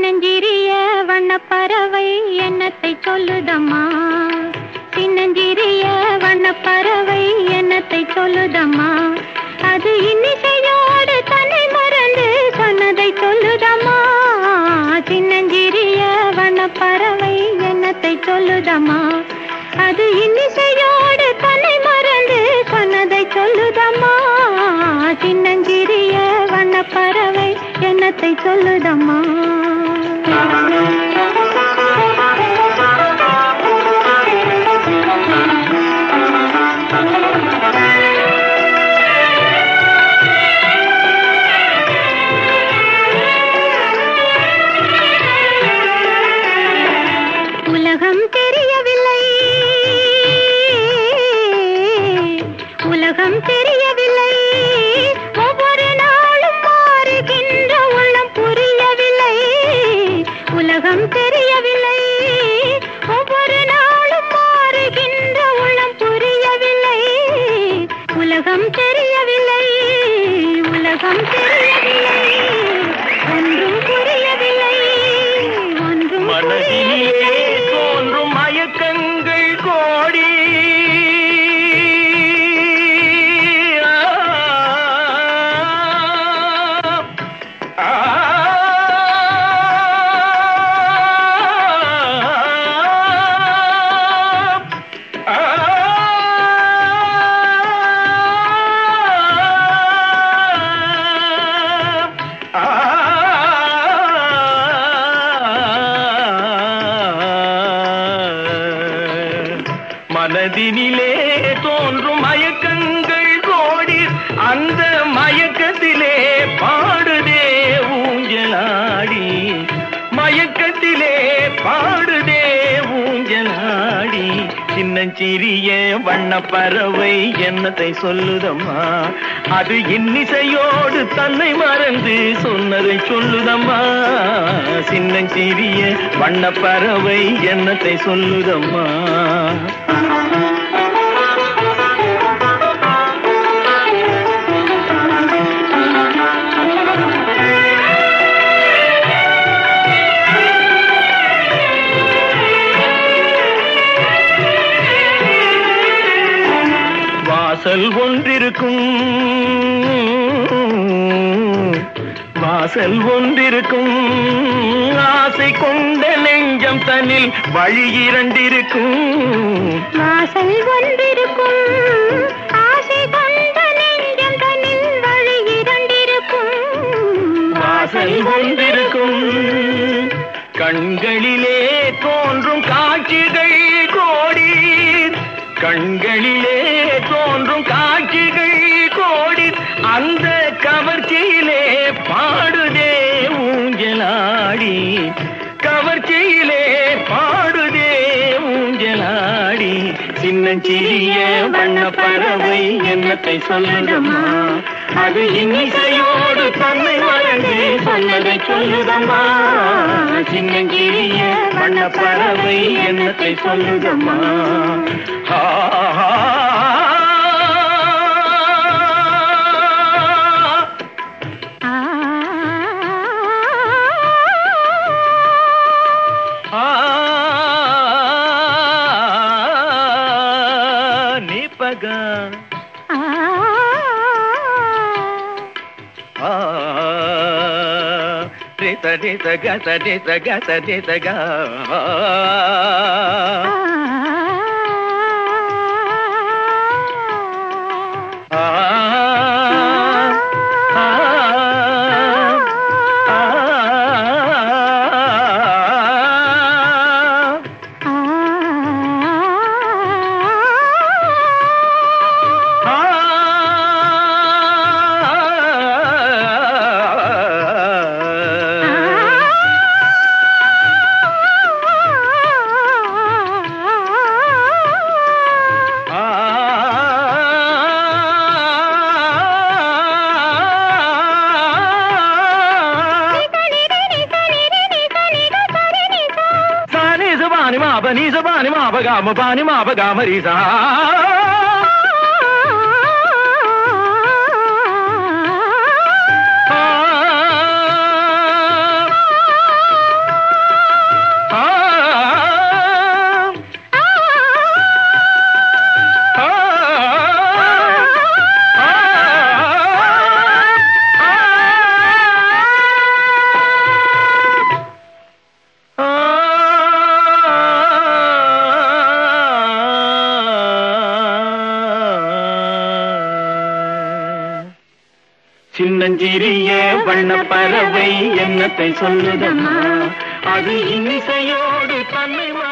சின்னஞ்சிறிய வண்ணப்பறவை எண்ணத்தை சொல்லுதம்மா சின்னஞ்சிறிய வண்ணப்பறவை எண்ணத்தை சொல்லுதம்மா அது இன்னிசையோடு தன்னை மறந்து சொன்னதை சொல்லுதம்மா சின்னஞ்சிறிய வண்ணப்பறவை எண்ணத்தை சொல்லுதம்மா அது இன்னிசையோடு தன்னை மறந்து சொன்னதை சொல்லுதம்மா சின்னஞ்சிறிய வண்ணப்பறவை எண்ணத்தை சொல்லுதம்மா உலகம் தெரியவில்லை உலகம் தெரியவில்லை ஒவ்வொரு நாளும் மாறுகின்ற உள்ளம் புரியவில்லை உலகம் தெரியவில்லை ஒவ்வொரு நாளும் மாறுகின்ற உள்ளம் புரியவில்லை உலகம் தெரியவில்லை உலகம் தெரியவில்லை ஒன்றும் புரியவில்லை ஒன்றும் மனதிலே புரியவில்லை தோன்றும் மயக்கங்கள் கோடி ஆ, ஆ, ஆ, மனதினிலே தோன்றும் மயக்கங்கள் கோடி அந்த மயக்கத்திலே பாடுதே ஊஞ்சலாடி மயக்கத்திலே பாடுதே ஊஞ்சலாடி சின்னஞ்சிறிய வண்ணப்பறவை என்னத்தை சொல்லுதம்மா அது இன்னிசையோடு தன்னை மறந்து சொன்னதை சொல்லுதம்மா சின்னஞ்சிறிய வண்ணப்பறவை என்னத்தை சொல்லுதம்மா வாசல் ஒன்றிருக்கும் வாசல் ஒன்றிருக்கும் ஆசை கொண்ட நெஞ்சம் தன்னில் வழி இரண்டிருக்கும் வாசல் ஒன்றிருக்கும் ஆசை கொண்ட நெஞ்சம் தன்னில் வழி இரண்டிருக்கும் வாசல் ஒன்றிருக்கும் கண்களிலே தோன்றும் காட்சிகள் கோடி கண்களிலே தோன்றும் காட்சிகள் கோடி அந்த கவர்ச்சியிலே பாடுதே ஊஞ்சலாடி கவர்ச்சியிலே பாடுதே ஊஞ்சலாடி சின்னஞ்சிறிய வண்ண பறவை என்னத்தை சொல்லுதம்மா அது இன்னிசையோடு தன்னை மறந்து சொன்னதை சொல்லுதம்மா சின்னஞ்சிறிய வண்ண பறவை என்னத்தை சொல்லுதம்மா ஆ, ஆ, ஆ, ஆ, நிபக ஆ, ஆ, ரித ரித கச ரித கச ரித க ஆ. ஆ, ஆ, ஆ. సాని సుబాని మా పని సుబాని మా పగామ పాని మా పగామ రీ సా ఆ சின்னஞ்சிறிய வண்ண பறவை என்னத்தை சொல்லுதம்மா அது இன்னிசையோடு தன்னை